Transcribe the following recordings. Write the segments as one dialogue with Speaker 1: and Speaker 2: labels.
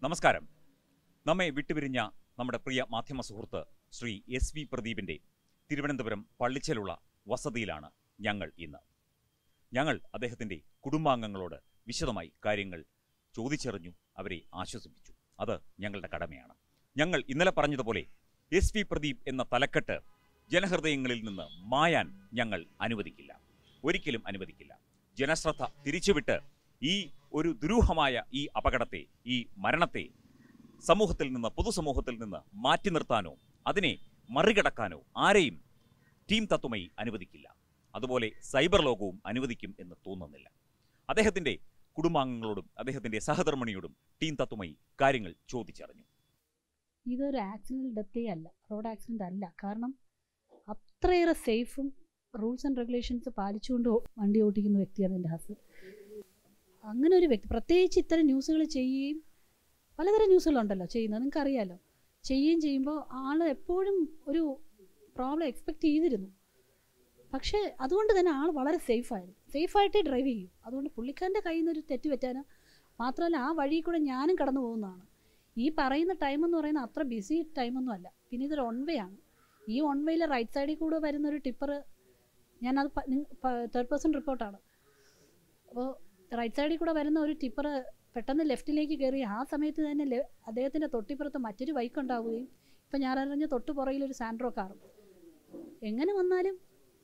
Speaker 1: നമസ്കാരം നമ്മെ വിട്ടുപിരിഞ്ഞ നമ്മുടെ പ്രിയ മാധ്യമ സുഹൃത്ത് ശ്രീ എസ് വി പ്രദീപിന്റെ തിരുവനന്തപുരം പള്ളിച്ചലുള്ള വസതിയിലാണ് ഞങ്ങൾ ഇന്ന് ഞങ്ങൾ അദ്ദേഹത്തിന്റെ കുടുംബാംഗങ്ങളോട് വിശദമായി കാര്യങ്ങൾ ചോദിച്ചറിഞ്ഞു അവരെ ആശ്വസിപ്പിച്ചു അത് ഞങ്ങളുടെ കടമയാണ് ഞങ്ങൾ ഇന്നലെ പറഞ്ഞതുപോലെ എസ് വി പ്രദീപ് എന്ന തലക്കെട്ട് ജനഹൃദയങ്ങളിൽ നിന്ന് മായാൻ ഞങ്ങൾ അനുവദിക്കില്ല ഒരിക്കലും അനുവദിക്കില്ല ജനശ്രദ്ധ തിരിച്ചുവിട്ട് ഈ ഒരു ദുരൂഹമായ ഈ അപകടത്തെ ഈ മരണത്തെ സമൂഹത്തിൽ നിന്ന് പൊതുസമൂഹത്തിൽ നിന്ന് മാറ്റി നിർത്താനോ അതിനെ മറികടക്കാനോ ആരെയും ടീം തത്വമയി അനുവദിക്കില്ല അതുപോലെ സൈബർ ലോകവും അനുവദിക്കും എന്ന് തോന്നുന്നില്ല അദ്ദേഹത്തിന്റെ കുടുംബാംഗങ്ങളോടും അദ്ദേഹത്തിന്റെ സഹധർമ്മിണിയോടും ടീം തത്വമയി കാര്യങ്ങൾ ചോദിച്ചറിഞ്ഞു
Speaker 2: ഇതൊരു ആക്സിഡൻ്റ് ഡെത്തേ അല്ല റോഡ് ആക്സിഡൻ്റ് അല്ല കാരണം അത്രയേറെ സേഫും റൂൾസ് ആൻഡ് റെഗുലേഷൻസ് പാലിച്ചുകൊണ്ട് ഓ- വണ്ടി ഓടിക്കുന്ന വ്യക്തിയാണ് എൻ്റെ ഹസ്ബൻഡ് അങ്ങനെ ഒരു വ്യക്തി പ്രത്യേകിച്ച് ഇത്തരം ന്യൂസുകൾ ചെയ്യുകയും പലതരം ന്യൂസുകളുണ്ടല്ലോ ചെയ്യുന്നത് നിങ്ങൾക്ക് അറിയാലോ ചെയ്യുകയും ചെയ്യുമ്പോൾ ആൾ എപ്പോഴും ഒരു പ്രോബ്ലം എക്സ്പെക്റ്റ് ചെയ്തിരുന്നു പക്ഷേ അതുകൊണ്ട് തന്നെ ആൾ വളരെ സേഫായിരുന്നു സേഫായിട്ടേ ഡ്രൈവ് ചെയ്യൂ അതുകൊണ്ട് പുള്ളിക്കാരൻ്റെ കയ്യിൽ നിന്ന് ഒരു തെറ്റ് പറ്റാനോ മാത്രമല്ല ആ വഴി കൂടെ ഞാനും കടന്നു പോകുന്നതാണ് ഈ പറയുന്ന ടൈം എന്ന് പറയുന്നത് അത്ര ബിസി ടൈമൊന്നും അല്ല പിന്നെ ഇതൊരു ഓൺ വേ ആണ് ഈ ഓൺ വേയിൽ റൈറ്റ് സൈഡിൽ കൂടെ വരുന്ന ഒരു ടിപ്പർ ഞാനത് തേർഡ് പേഴ്സൺ റിപ്പോർട്ടാണ് അപ്പോൾ റൈറ്റ് സൈഡിൽ കൂടെ വരുന്ന ഒരു ടിപ്പർ പെട്ടെന്ന് ലെഫ്റ്റിലേക്ക് കയറി ആ സമയത്ത് തന്നെ ലെ- അദ്ദേഹത്തിൻ്റെ തൊട്ടിപ്പുറത്ത് മറ്റൊരു ബൈക്ക് ഉണ്ടാവുകയും ഇപ്പം ഞാൻ അറിഞ്ഞ തൊട്ട് പുറകിൽ ഒരു സാൻഡ്രോ കാറും എങ്ങനെ വന്നാലും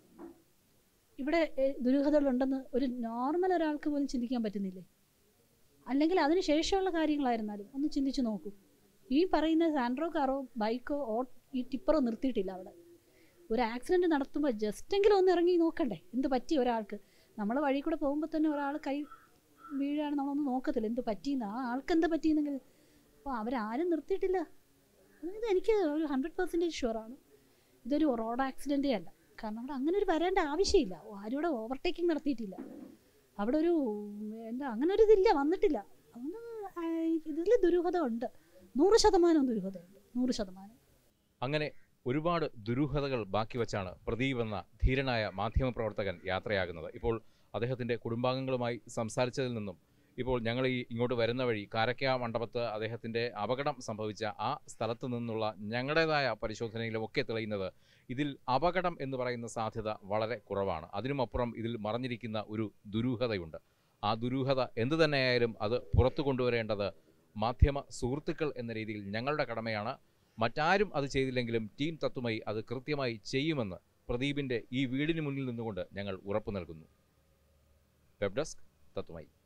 Speaker 2: ഇവിടെ എ, ദുരൂഹതകളുണ്ടെന്ന് ഒരു നോർമൽ ഒരാൾക്ക് പോലും ചിന്തിക്കാൻ പറ്റുന്നില്ലേ അല്ലെങ്കിൽ അതിന് ശേഷമുള്ള കാര്യങ്ങളായിരുന്നാലും ഒന്ന് ചിന്തിച്ച് നോക്കൂ ഈ പറയുന്ന സാൻഡ്രോ കാറോ ബൈക്കോ ഓ ഈ ടിപ്പറോ നിർത്തിയിട്ടില്ല അവിടെ ഒരു ആക്സിഡൻറ്റ് നടത്തുമ്പോൾ ജസ്റ്റെങ്കിലും ഒന്ന് ഇറങ്ങി നോക്കണ്ടേ എന്ത് പറ്റി ഒരാൾക്ക് നമ്മൾ വഴി കൂടെ പോകുമ്പോൾ തന്നെ ഒരാൾ കൈ വീഴാണ് നമ്മളൊന്നും നോക്കത്തില്ല എന്ത് പറ്റിയെന്ന് ആ ആൾക്ക് എന്ത് പറ്റിയെന്നെങ്കിൽ അപ്പോൾ അവരാരും നിർത്തിയിട്ടില്ല അതായത് എനിക്ക് ഒരു ഹൺഡ്രഡ് പെർസെൻറ്റേജ് ഷുവറാണ് ഇതൊരു റോഡ് ആക്സിഡൻറ്റേ അല്ല കാരണം അവിടെ അങ്ങനെ ഒരു വരേണ്ട ആവശ്യമില്ല ആരും ഇവിടെ ഓവർടേക്കിംഗ് നടത്തിയിട്ടില്ല അവിടെ ഒരു എന്താ അങ്ങനെ ഒരു ഇതില്ല വന്നിട്ടില്ല അതുകൊണ്ട് ഇതിൽ ദുരൂഹത ഉണ്ട് നൂറ് ശതമാനം ദുരൂഹതയുണ്ട് നൂറ് ശതമാനം
Speaker 3: അങ്ങനെ ഒരുപാട് ദുരൂഹതകൾ ബാക്കി വച്ചാണ് പ്രദീപ് എന്ന ധീരനായ മാധ്യമപ്രവർത്തകൻ യാത്രയാകുന്നത് ഇപ്പോൾ അദ്ദേഹത്തിൻ്റെ കുടുംബാംഗങ്ങളുമായി സംസാരിച്ചതിൽ നിന്നും ഇപ്പോൾ ഞങ്ങൾ ഈ ഇങ്ങോട്ട് വരുന്ന വഴി കാരക്ക മണ്ഡപത്ത് അദ്ദേഹത്തിൻ്റെ അപകടം സംഭവിച്ച ആ സ്ഥലത്ത് നിന്നുള്ള ഞങ്ങളുടേതായ പരിശോധനയിലും ഒക്കെ തെളിയുന്നത് ഇതിൽ അപകടം എന്ന് പറയുന്ന സാധ്യത വളരെ കുറവാണ് അതിനുമപ്പുറം ഇതിൽ മറഞ്ഞിരിക്കുന്ന ഒരു ദുരൂഹതയുണ്ട് ആ ദുരൂഹത എന്തു തന്നെയായാലും അത് പുറത്തു കൊണ്ടുവരേണ്ടത് മാധ്യമ സുഹൃത്തുക്കൾ എന്ന രീതിയിൽ ഞങ്ങളുടെ കടമയാണ് മറ്റാരും അത് ചെയ്തില്ലെങ്കിലും ടീം തത്വമായി അത് കൃത്യമായി ചെയ്യുമെന്ന് പ്രദീപിൻ്റെ ഈ വീടിന് മുന്നിൽ നിന്നുകൊണ്ട് ഞങ്ങൾ ഉറപ്പു നൽകുന്നു വെബ് ഡെസ്ക് തത്വമായി